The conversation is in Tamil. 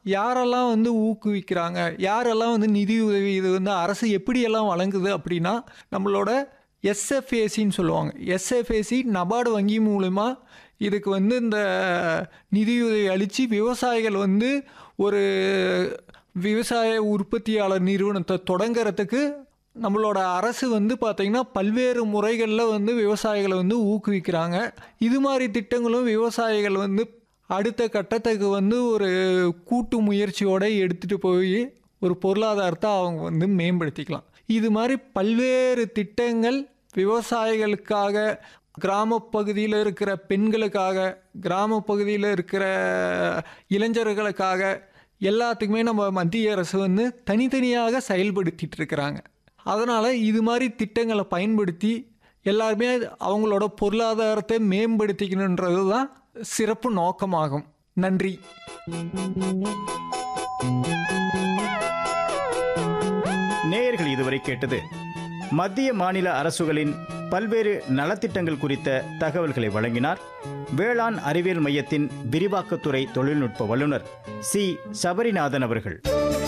யாரெல்லாம் வந்து ஊக்குவிக்கிறாங்க யாரெல்லாம் வந்து நிதி உதவி இது வந்து அரசு எப்படியெல்லாம் வழங்குது அப்படின்னா நம்மளோட எஸ்எஃப்ஏசின்னு சொல்லுவாங்க எஸ்எஃப்ஏசி நபார்டு வங்கி மூலமா இதுக்கு வந்து இந்த நிதியுதவி அளித்து விவசாயிகள் வந்து ஒரு விவசாய உற்பத்தியாளர் நிறுவனத்தை தொடங்குறதுக்கு நம்மளோட அரசு வந்து பார்த்திங்கன்னா பல்வேறு முறைகளில் வந்து விவசாயிகளை வந்து ஊக்குவிக்கிறாங்க இது மாதிரி திட்டங்களும் விவசாயிகள் வந்து அடுத்த கட்டத்துக்கு வந்து ஒரு கூட்டு முயற்சியோடு எடுத்துகிட்டு போய் ஒரு பொருளாதாரத்தை அவங்க வந்து மேம்படுத்திக்கலாம் இது மாதிரி பல்வேறு திட்டங்கள் விவசாயிகளுக்காக கிராம பகுதியில் இருக்கிற பெண்களுக்காக கிராம பகுதியில் இருக்கிற இளைஞர்களுக்காக எல்லாத்துக்குமே நம்ம மத்திய அரசு வந்து தனித்தனியாக செயல்படுத்திட்டு இருக்கிறாங்க அதனால் இது மாதிரி திட்டங்களை பயன்படுத்தி எல்லாருமே அவங்களோட பொருளாதாரத்தை மேம்படுத்திக்கணுன்றது தான் சிறப்பு நோக்கமாகும் நன்றி நேயர்கள் இதுவரை கேட்டது மத்திய மாநில அரசுகளின் பல்வேறு நலத்திட்டங்கள் குறித்த தகவல்களை வழங்கினார் வேளாண் அறிவியல் மையத்தின் விரிவாக்கத்துறை தொழில்நுட்ப வல்லுநர் சி சபரிநாதன் அவர்கள்